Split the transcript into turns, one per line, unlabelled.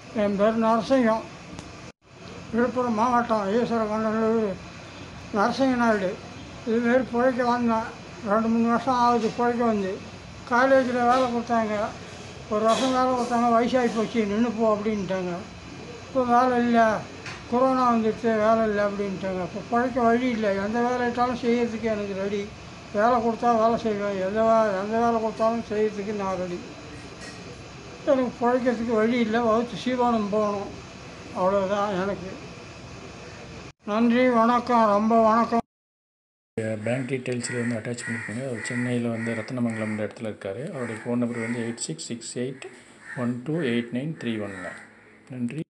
என் பேர் நரசிங்கம் விழுப்புரம் மாவட்டம் ஈஸ்வரகண்டலூர் நரசிங்க நாயுடு இதுமாரி பிழைக்க வந்தேன் ரெண்டு மூணு வருஷம் ஆகுது பிழைக்க வந்து காலேஜில் வேலை கொடுத்தாங்க ஒரு வருஷம் வேலை கொடுத்தாங்க வயசாகி போச்சு நின்று போ அப்படின்ட்டாங்க இப்போ வேலை இல்லை கொரோனா வந்துடுச்சு வேலை இல்லை அப்படின்ட்டாங்க இப்போ பிழைக்க வழி இல்லை எந்த வேலையிட்டாலும் செய்யறதுக்கு எனக்கு ரெடி வேலை கொடுத்தா வேலை செய்வேன் எந்த வே எந்த வேலை கொடுத்தாலும் செய்யறதுக்கு நான் ரெடி எனக்கு பிழைக்கிறதுக்கு வழி இல்லை வகுத்து சீவானம் போகணும் அவ்வளோதான் எனக்கு நன்றி வணக்கம் ரொம்ப வணக்கம்
பேங்க் டீட்டெயில்ஸில் வந்து அட்டாச் பண்ணியிருக்கீங்க அவர் சென்னையில் வந்து ரத்னமங்கலம்ன்ற இடத்துல இருக்கார் அவருடைய ஃபோன் நம்பர் வந்து eight six six eight one two eight nine three ஒன்ங்க நன்றி